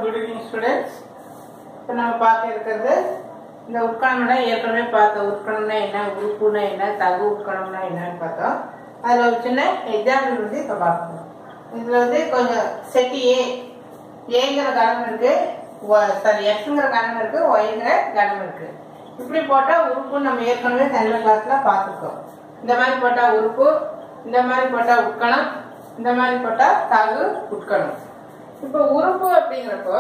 good evening students இப்போ நம்ம பார்க்க இருக்கிறது இந்த உட்கணம்னா ஏற்கனவே பார்த்தோம் உட்கணம்னா என்ன உறுப்புனா என்ன தகு உட்கணம்னா என்னன்னு பார்த்தோம் அதில் ஒரு சின்ன எக்ஸாம்பிள் வந்து இப்போ பார்க்கணும் இதில் வந்து கொஞ்சம் செட்டி ஏ ஏங்கிற கணம் இருக்கு சாரி எக்ஸுங்கிற கணம் இருக்கு ஒய்ங்கிற கணம் இருக்கு இப்படி போட்டால் உறுப்பு நம்ம ஏற்கனவே சென்ற கிளாஸ்ல பார்த்துருக்கோம் இந்த மாதிரி போட்டால் உறுப்பு இந்த மாதிரி போட்டால் உட்கணம் இந்த மாதிரி போட்டால் தகு உட்கணம் இப்போ உறுப்பு அப்படிங்கிறப்போ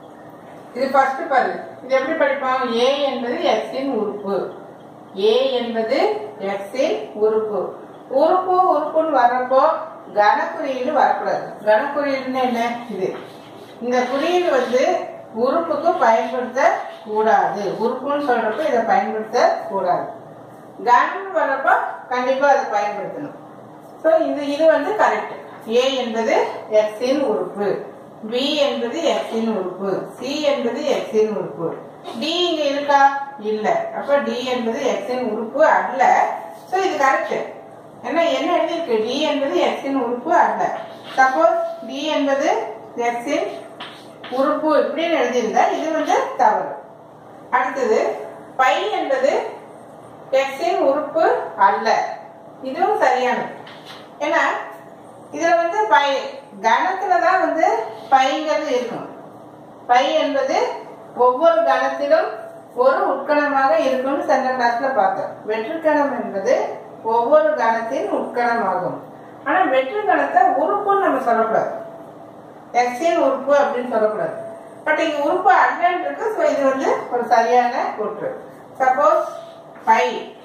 இது ஃபர்ஸ்ட் பாரு இது எப்படி படிப்பாங்க ஏ என்பது எக்ஸின் உறுப்பு ஏ என்பது எக்ஸின் உறுப்பு உறுப்பு உறுப்புன்னு வர்றப்போ கனக்குறியீடு வரக்கூடாது கனக்குறியீடுன்னு என்ன இது இந்த குறியீடு வந்து உறுப்புக்கு பயன்படுத்த கூடாது உறுப்புன்னு சொல்றப்ப இதை பயன்படுத்த கூடாது கனம் வர்றப்போ கண்டிப்பா அதை பயன்படுத்தணும் ஸோ இது இது வந்து கரெக்ட் ஏ என்பது எக்ஸின் உறுப்பு பி என்பது எக்ஸின் உறுப்பு சி என்பது எக்ஸின் உறுப்பு டி இங்க இருக்கா இல்ல அப்ப டி என்பது எக்ஸின் உறுப்பு அல்ல ஸோ இது கரெக்ட் ஏன்னா என்ன எழுதியிருக்கு டி என்பது எக்ஸின் உறுப்பு அல்ல சப்போஸ் டி என்பது எக்ஸின் உறுப்பு இப்படின்னு எழுதியிருந்தா இது வந்து தவறு அடுத்தது பை என்பது எக்ஸின் உறுப்பு அல்ல இதுவும் சரியானது ஏன்னா இதுல வந்து பை கணத்துல தான் வந்து பைங்கிறது இருக்கும் பை என்பது ஒவ்வொரு கணத்திலும் ஒரு உட்கணமாக இருக்கும்னு சென்ற கிளாஸ்ல பார்த்தோம் வெற்றுக்கணம் என்பது ஒவ்வொரு கணத்தின் உட்கணமாகும் ஆனா வெற்றுக்கணத்தை உறுப்புன்னு நம்ம சொல்லக்கூடாது எக்ஸின் உறுப்பு அப்படின்னு சொல்லக்கூடாது பட் இங்க உறுப்பு அல்லன்னு இருக்கு ஸோ இது வந்து ஒரு சரியான கூற்று சப்போஸ் பை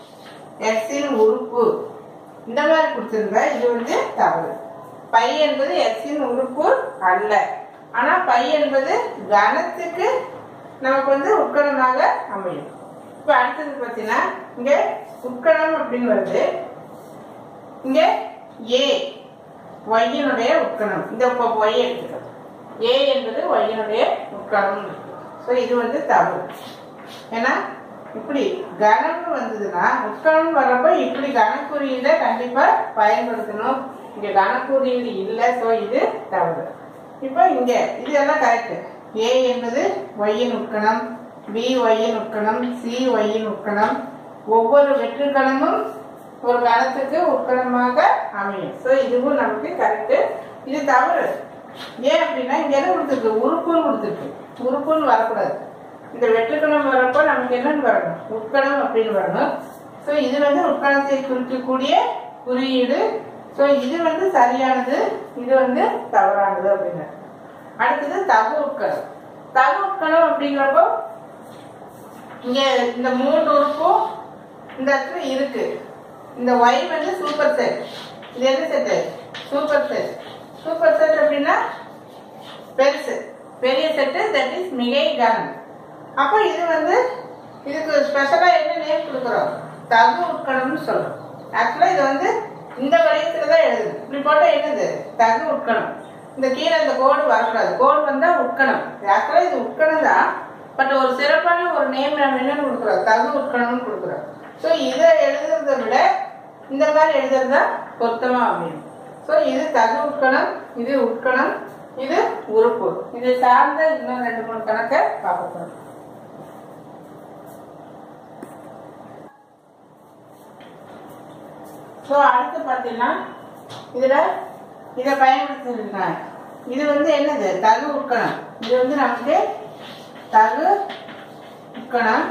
எக்ஸின் உறுப்பு இந்த மாதிரி கொடுத்திருந்தா இது வந்து தவறு பை என்பது எக்ஸின் உறுப்பு அல்ல ஆனா பை என்பது கணத்துக்கு நமக்கு வந்து உட்கணமாக அமையும் இப்ப அடுத்தது பார்த்தீங்கன்னா இங்க உட்கணம் அப்படின்னு வருது இங்க ஏ ஒய்யினுடைய உட்கணம் இந்த ஒய் எடுத்துக்கிறோம் ஏ என்பது ஒய்யினுடைய உட்கணம் ஸோ இது வந்து தவறு ஏன்னா இப்படி கணம்னு வந்ததுன்னா உட்கணம் வர்றப்ப இப்படி கணக்குறியீட கண்டிப்பா பயன்படுத்தணும் இங்க கணக்குறியீடு இல்லை ஸோ இது தவறு இப்போ இங்க இது எல்லாம் கரெக்ட் ஏ என்பது ஒய்யின் உட்கணம் பி ஒய்யின் உட்கணம் சி ஒய்யின் உட்கணம் ஒவ்வொரு வெற்றுக்கணமும் ஒரு கணத்துக்கு உட்கணமாக அமையும் ஸோ இதுவும் நமக்கு கரெக்ட் இது தவறு ஏன் அப்படின்னா இங்க என்ன கொடுத்துருக்கு உறுப்புன்னு கொடுத்துருக்கு உறுப்புன்னு வரக்கூடாது இந்த வெற்றுக்கணம் வரப்போ நமக்கு என்னன்னு வரணும் உட்கணம் அப்படின்னு வரணும் ஸோ இது வந்து உட்கணத்தை குறிக்கக்கூடிய குறியீடு ஸோ இது வந்து சரியானது இது வந்து தவறானது அப்படின்னு அடுத்தது தகு உட்கணம் தகு உட்கணம் அப்படிங்கிறப்போ இங்க இந்த மூன்று உறுப்பும் இந்த இடத்துல இருக்கு இந்த ஒய் வந்து சூப்பர் செட் இது என்ன set super set super set அப்படின்னா பெருசு பெரிய செட்டு தட் இஸ் மிகை கனம் அப்போ இது வந்து இதுக்கு ஸ்பெஷலாக என்ன நேம் கொடுக்குறோம் தகு உட்கணம்னு சொல்றோம் ஆக்சுவலாக இது வந்து இந்த வடிவத்தில் தான் எழுதுது இப்படி போட்டால் என்னது தகு உட்கணம் இந்த கீழே இந்த கோடு வரக்கூடாது கோடு வந்தால் உட்கணம் ஆக்சுவலாக இது உட்கணம் தான் பட் ஒரு சிறப்பான ஒரு நேம் நம்ம என்னன்னு கொடுக்குறோம் தகு உட்கணம்னு கொடுக்குறோம் ஸோ இதை எழுதுறதை விட இந்த மாதிரி எழுதுறது தான் பொருத்தமாக அமையும் ஸோ இது தகு உட்கணம் இது உட்கணம் இது உறுப்பு இது சார்ந்த இன்னும் ரெண்டு மூணு கணக்கை பார்க்க போறோம் ஸோ அடுத்து பார்த்தீங்கன்னா இதில் இதை பயன்படுத்திருக்கேன் இது வந்து என்னது தகு உட்கணம் இது வந்து நமக்கு தகு உட்கணம்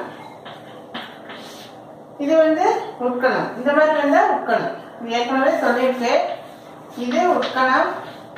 இது வந்து உட்கணம் இந்த மாதிரி வந்தா உட்கணம் இது ஏற்கனவே சொல்லியிருக்கு இது உட்கணம்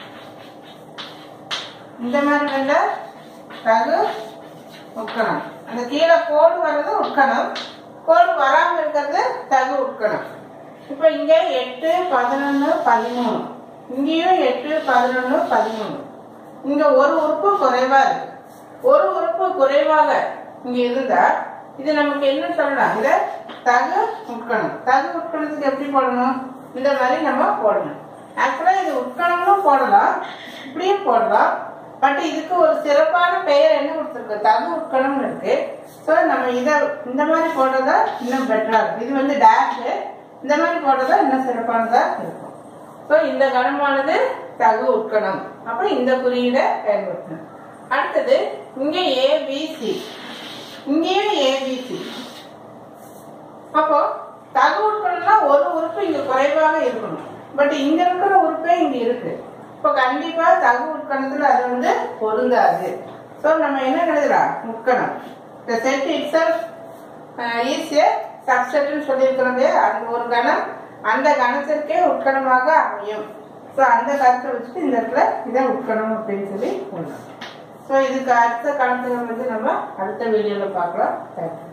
இந்த மாதிரி வந்தா தகு உட்கணம் அந்த கீழே கோடு வர்றது உட்கணம் கோடு வராம இருக்கிறது தகு உட்கணம் இப்போ இங்க எட்டு பதினொன்னு பதிமூணு இங்கேயும் எட்டு பதினொன்னு பதிமூணு இங்க ஒரு உறுப்பு குறைவா இருக்கு ஒரு உறுப்பு குறைவாக இங்க இருந்தா இது நமக்கு என்ன சொல்லலாம் இத தகு உட்கணம் தகு உட்கணத்துக்கு எப்படி போடணும் இந்த மாதிரி நம்ம போடணும் ஆக்சுவலா இது உட்கணம்னும் போடலாம் இப்படியும் போடலாம் பட் இதுக்கு ஒரு சிறப்பான பெயர் என்ன கொடுத்துருக்கு தகு உட்கணம்னு இருக்கு ஸோ நம்ம இதை இந்த மாதிரி போடுறதா இன்னும் பெட்டரா இருக்கும் இது வந்து டேஷ் இந்த மாதிரி போடுறதா இன்னும் சிறப்பானதா இருக்கும் ஸோ இந்த கணமானது தகு உட்கணம் அப்ப இந்த குறியீடை பயன்படுத்தணும் அடுத்தது இங்க ஏபிசி இங்கேயும் ஏபிசி அப்போ தகு உட்கணம்னா ஒரு உறுப்பு இங்க குறைவாக இருக்கணும் பட் இங்க இருக்கிற உறுப்பே இங்க இருக்கு இப்போ கண்டிப்பா தகு உட்கணத்துல அது வந்து பொருந்தாது ஸோ நம்ம என்ன எழுதலாம் முக்கணம் இந்த செட் இட்ஸெல்ஃப் இஸ் ஏ சப்செட்னு சொல்லியிருக்கிறோம் அந்த ஒரு கணம் அந்த கணத்திற்கே உட்கணமாக அமையும் ஸோ அந்த கருத்தை வச்சுட்டு இந்த இடத்துல இதை உட்கணம் அப்படின்னு சொல்லி சொல்லலாம் ஸோ இதுக்கு அடுத்த கணக்குகள் வந்து நம்ம அடுத்த வீடியோவில் பார்க்கலாம் தேங்க்யூ